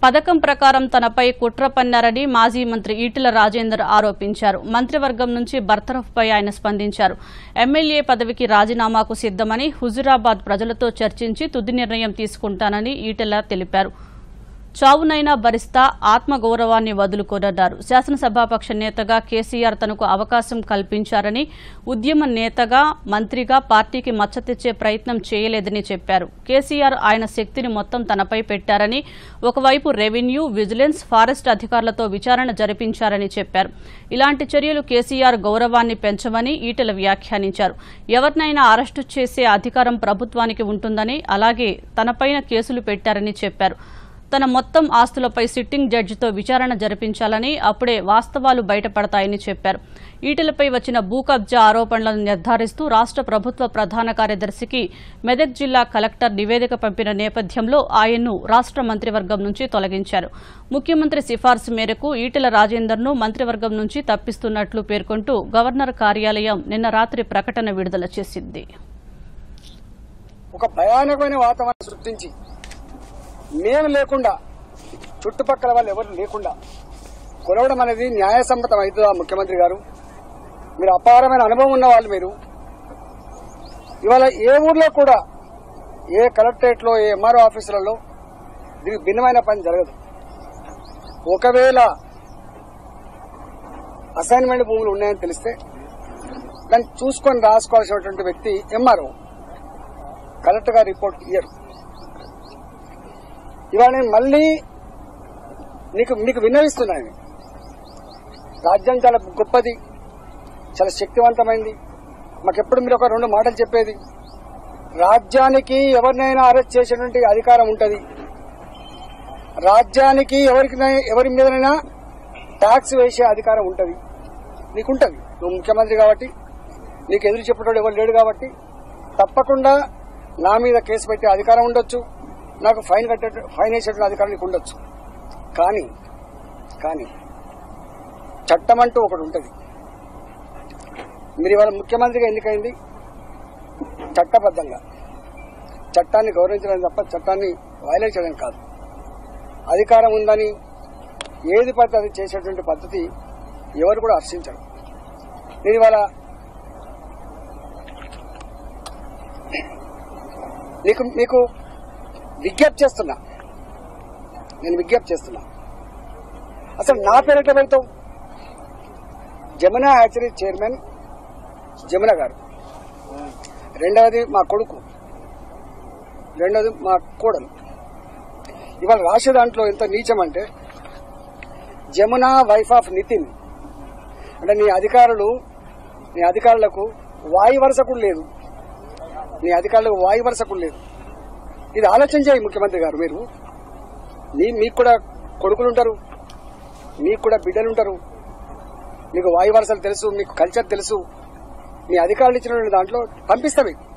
పథకం ప్రకారం తనపై కుట్ర పన్నారని మాజీ మంత్రి ఈటెల రాజేందర్ ఆరోపించారు మంత్రివర్గం నుంచి బర్తరఫ్పై ఆయన స్పందించారు ఎమ్మెల్యే పదవికి రాజీనామాకు సిద్దమని హుజురాబాద్ ప్రజలతో చర్చించి తుది నిర్ణయం తీసుకుంటానని ఈటెల తెలిపారు చావునైనా భరిస్తా ఆత్మగౌరవాన్ని వదులుకోనన్నారు శాసనసభాపక్ష నేతగా కేసీఆర్ తనకు అవకాశం కల్పించారని ఉద్యమ నేతగా మంత్రిగా పార్టీకి మచ్చ తెచ్చే ప్రయత్నం చేయలేదని చెప్పారు కేసీఆర్ ఆయన శక్తిని మొత్తం తనపై పెట్టారని ఒకవైపు రెవెన్యూ విజిలెన్స్ ఫారెస్ట్ అధికారులతో విచారణ జరిపించారని చెప్పారు ఇలాంటి చర్యలు కేసీఆర్ గౌరవాన్ని పెంచమని ఈటెల వ్యాఖ్యానించారు ఎవరినైనా అరెస్టు చేసే అధికారం ప్రభుత్వానికి ఉంటుందని అలాగే తనపైన కేసులు పెట్టారని చెప్పారు తన మొత్తం ఆస్తులపై సిట్టింగ్ జడ్జితో విచారణ జరిపించాలని అప్పుడే వాస్తవాలు బయటపడతాయని చెప్పారు ఈటెలపై వచ్చిన భూ కబ్జా ఆరోపణలను నిర్ధారిస్తూ రాష్ట్ర ప్రభుత్వ ప్రధాన కార్యదర్శికి మెదక్ జిల్లా కలెక్టర్ నివేదిక పంపిన నేపథ్యంలో ఆయన్ను రాష్ట్ర మంత్రివర్గం నుంచి తొలగించారు ముఖ్యమంత్రి సిఫార్సు మేరకు ఈటెల రాజేందర్ను మంత్రివర్గం నుంచి తప్పిస్తున్నట్లు పేర్కొంటూ గవర్నర్ కార్యాలయం నిన్న రాత్రి ప్రకటన విడుదల చేసింది ఒక భయానకమైన వాతావరణం సృష్టించి మేము లేకుండా చుట్టుపక్కల వాళ్ళు ఎవరు లేకుండా కొలవడం అనేది న్యాయసమ్మతం అవుతుందా ముఖ్యమంత్రి గారు మీరు అపారమైన అనుభవం ఉన్న వాళ్ళు మీరు ఇవాళ ఏ ఊర్లో కూడా ఏ కలెక్టరేట్ లో ఏ ఎంఆర్ఓ ఆఫీసులలో దీనికి భిన్నమైన పని జరగదు ఒకవేళ అసైన్మెంట్ భూములు ఉన్నాయని తెలిస్తే దాన్ని చూసుకొని రాసుకోవాల్సినటువంటి వ్యక్తి ఎంఆర్ఓ కలెక్టర్ గారు రిపోర్ట్ ఇయ్యరు ఇవాళ నేను మళ్ళీ నీకు మీకు విన్నవిస్తున్నాను రాజ్యం చాలా గొప్పది చాలా శక్తివంతమైంది మాకెప్పుడు మీరు ఒక రెండు మాటలు చెప్పేది రాజ్యానికి ఎవరినైనా అరెస్ట్ చేసేటువంటి అధికారం ఉంటుంది రాజ్యానికి ఎవరికి ఎవరి మీదనైనా ట్యాక్స్ వేసే అధికారం ఉంటుంది నీకుంటది నువ్వు ముఖ్యమంత్రి కాబట్టి నీకు ఎదురు చెప్పేటోడు ఎవరు లేడు కాబట్టి తప్పకుండా నా మీద కేసు పెట్టే అధికారం ఉండొచ్చు నాకు ఫైన్ కట్టే ఫైన్ వేసేటువంటి అధికారం నీకు ఉండొచ్చు కానీ కానీ చట్టం అంటూ ఒకటి ఉంటుంది మీరు ఇవాళ ముఖ్యమంత్రిగా ఎన్నికైంది చట్టబద్ధంగా చట్టాన్ని గౌరవించడం తప్ప చట్టాన్ని వైలేట్ చేయడం కాదు అధికారం ఉందని ఏది పడితే అది చేసేటువంటి పద్ధతి ఎవరు కూడా హర్షించరు నేను ఇవాళ నీకు మీకు విజ్ఞప్తి చేస్తున్నా నేను విజ్ఞప్తి చేస్తున్నా అసలు నా పేరు ఎట్లా వెళ్తావు జమునా హ్యాచరీ చైర్మన్ జమున గారు రెండవది మా కొడుకు రెండవది మా కోడలు ఇవాళ రాసే దాంట్లో ఎంత నీచం అంటే జమున వైఫ్ ఆఫ్ నితిన్ అంటే నీ అధికారులు నీ అధికారులకు వాయు వరుస కూడా లేదు నీ అధికారులకు వాయు వరుస కూడా లేదు ఇది ఆలోచన చేయి ముఖ్యమంత్రి గారు మీరు మీ మీకు కూడా కొడుకులు ఉంటారు మీకు కూడా బిడ్డలు ఉంటారు మీకు వాయు వరుసలు తెలుసు మీకు కల్చర్ తెలుసు మీ అధికారులు ఇచ్చిన దాంట్లో పంపిస్తాం